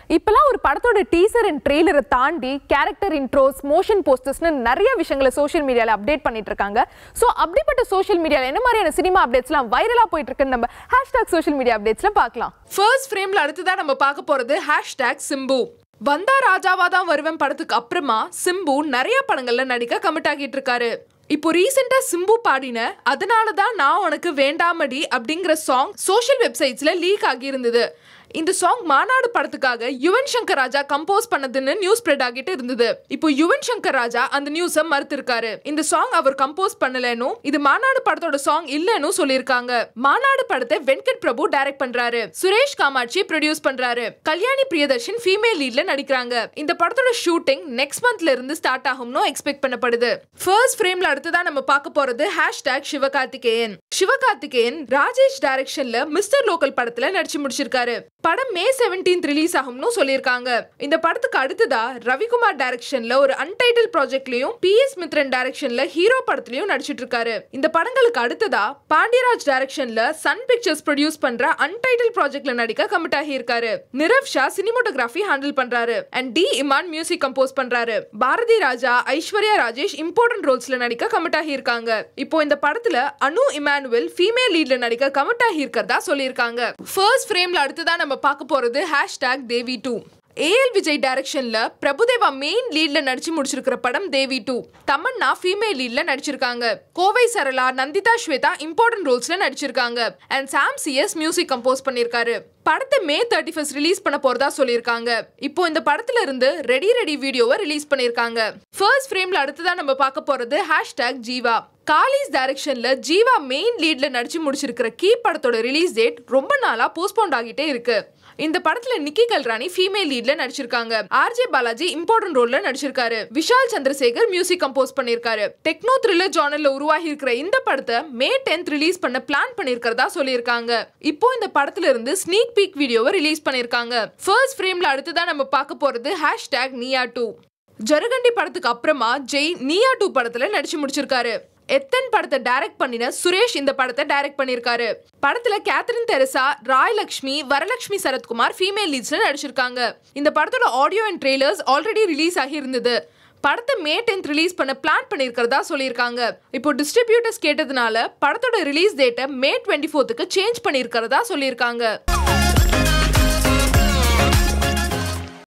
இப்பெல்லாம் ஒரு படத்தோட டீசர் அண்ட் ட்ரெய்லரை தாண்டி கேரக்டர் இன்ட்ரோஸ் மோஷன் போஸ்டர்ஸ்னு நிறைய விஷயங்களை சோஷியல் மீடியால அப்டேட் பண்ணிட்டு இருக்காங்க ஸோ அப்படிப்பட்ட சோஷியல் மீடியால என்ன மாதிரியான சினிமா அப்டேட்ஸ்லாம் வைரலா போயிட்டு இருக்குன்னு நம்ம ஹேஷ்டாக் சோஷியல் மீடியா அப்டேட்ஸ்ல பார்க்கலாம் ஃபர்ஸ்ட் ஃப்ரேம்ல அடுத்ததா நம்ம பார்க்க போறது ஹேஷ்டேக் சிம்பு வந்தா ராஜாவா தான் வருவேன் படத்துக்கு அப்புறமா சிம்பு நிறைய படங்கள்ல நடிக்க கமிட் ஆகிட்டு இருக்காரு இப்போ ரீசெண்டா சிம்பு பாடின அதனால தான் நான் உனக்கு வேண்டாமடி அப்படிங்கிற சாங் சோஷியல் வெப்சைட்ஸ்ல லீக் ஆகியிருந்தது இந்த சாங் மாநாடு படத்துக்காக யுவன் சங்கர் ராஜா கம்போஸ் பண்ணதுன்னு நியூஸ் ஸ்ப்ரெட் ஆகிட்டு இருந்தது இப்போ யுவன் சங்கர் ராஜா அந்த நியூஸை மறுத்திருக்காரு இந்த சாங் அவர் கம்போஸ் பண்ணலன்னு இது மாநாடு படத்தோட சாங் இல்லன்னு சொல்லியிருக்காங்க மாநாடு படத்தை வெங்கட் பிரபு டைரக்ட் பண்றாரு சுரேஷ் காமாட்சி ப்ரொடியூஸ் பண்றாரு கல்யாணி பிரியதர்ஷன் ஃபீமேல் லீட்ல நடிக்கிறாங்க இந்த படத்தோட ஷூட்டிங் நெக்ஸ்ட் மந்த்ல இருந்து ஸ்டார்ட் ஆகும்னு எக்ஸ்பெக்ட் பண்ணப்படுது ஃபர்ஸ்ட் ஃப்ரேம்ல அடுத்ததா நம்ம பார்க்க போறது ஹேஷ்டேக் சிவகார்த்திகேயன் சிவகார்த்திகேயன் ராஜேஷ் டைரக்ஷன்ல மிஸ்டர் லோக்கல் படத்துல நடிச்சு முடிச்சிருக்காரு படம் மே செவன்டீன்த் ரிலீஸ் ஆகும்னு சொல்லியிருக்காங்க இந்த படத்துக்கு அடுத்ததா ரவிக்குமார் டைரக்ஷன்ல ஒரு அன்டைட்டில் ப்ராஜெக்ட்லயும் பி எஸ் மித்ரன் டைரக்ஷன்ல ஹீரோ படத்துலயும் நடிச்சிட்டு இருக்காரு இந்த படங்களுக்கு அடுத்ததா பாண்டியராஜ் டைரக்ஷன்ல சன் பிக்சர்ஸ் ப்ரொடியூஸ் பண்ற அன்டைட்டில் ப்ராஜெக்ட்ல நடிக்க கமிட் ஆகி இருக்காரு நிரவ் ஷா சினிமோட்டோகிராஃபி ஹேண்டில் பண்றாரு and D Imman music compose பண்றாரு பாரதி ராஜா ஐஸ்வர்யா ராஜேஷ் இம்பார்ட்டன்ட் ரோல்ஸ்ல நடிக்க கமிட் ஆகி இருக்காங்க இப்போ இந்த படத்துல அனு இமானுவல் ஃபீமேல் லீட்ல நடிக்க கமிட் ஆகி இருக்கிறதா சொல்லியிருக்காங்க ஃபர்ஸ்ட் ஃப்ரேம்ல அடுத்ததா நம்ம பார்க்க போறது hashtag Devi two AL Vijay டைரக்ஷன்ல பிரபுதேவா மெயின் லீட்ல நடிச்சு முடிச்சிருக்கிற படம் தேவி டூ தமன்னா ஃபீமேல் லீட்ல நடிச்சிருக்காங்க கோவை சரளா நந்திதா ஸ்வேதா இம்பார்ட்டன்ட் ரோல்ஸ்ல நடிச்சிருக்காங்க and Sam CS music compose பண்ணிருக்காரு படத்தை மே தேர்ட்டி ஃபர்ஸ்ட் ரிலீஸ் பண்ண போறதா சொல்லியிருக்காங்க இப்போ இந்த படத்துல இருந்து ரெடி ரெடி வீடியோவை ரிலீஸ் பண்ணிருக்காங்க ஃபர்ஸ்ட் ஃப்ரேம்ல அடுத்ததா நம்ம பார்க்க போறது ஹேஷ்டேக் ஜீவா காலிஸ் டைரக்ஷன்ல ஜீவா மெயின் லீட்ல நடிச்சு முடிச்சிருக்கிற கீ படத்தோட ரிலீஸ் டேட் ரொம்ப நாளா போஸ்ட்போன் ஆகிட்டே இருக்கு இந்த படத்துல நிக்கி கல்ராணி ஃபீமேல் லீட்ல நடிச்சிருக்காங்க ஆர்ஜே பாலாஜி இம்பார்ட்டன்ட் ரோல்ல நடிச்சிருக்காரு விஷால் சந்திரசேகர் மியூசிக் கம்போஸ் பண்ணிருக்காரு டெக்னோ த்ரில்லர் ஜானல்ல உருவாகி இருக்கிற இந்த படத்தை மே டென்த் ரிலீஸ் பண்ண பிளான் பண்ணிருக்கிறதா சொல்லியிருக்காங்க இப்போ இந்த படத்துல இருந்து ஸ்னீக் பீக் வீடியோவை ரிலீஸ் பண்ணிருக்காங்க ஃபர்ஸ்ட் ஃப்ரேம்ல அடுத்ததான் நம்ம பார்க்க போறது ஹேஷ்டேக் நியா டூ ஜருகண்டி படத்துக்கு அப்புறமா ஜெய் நியா டூ படத்துல நடிச்சு முடிச்சிருக்காரு எத்தன் படத்தை டைரக்ட் பண்ணின சுரேஷ் இந்த படத்தை டைரக்ட் பண்ணிருக்காரு படத்துல கேத்ரின் தெரசா ராய் லக்ஷ்மி வரலட்சுமி சரத்குமார் ஃபீமேல் லீட்ஸ்ல நடிச்சிருக்காங்க இந்த படத்தோட audio and trailers already release ஆகி இருந்தது படத்தை மே டென்த் ரிலீஸ் பண்ண பிளான் பண்ணியிருக்கிறதா சொல்லியிருக்காங்க இப்போ டிஸ்ட்ரிபியூட்டர்ஸ் கேட்டதுனால படத்தோட ரிலீஸ் டேட்டை மே டுவெண்ட்டி ஃபோர்த்துக்கு சேஞ்ச் பண்ணியிருக்கிறதா சொல்லியிருக்காங்க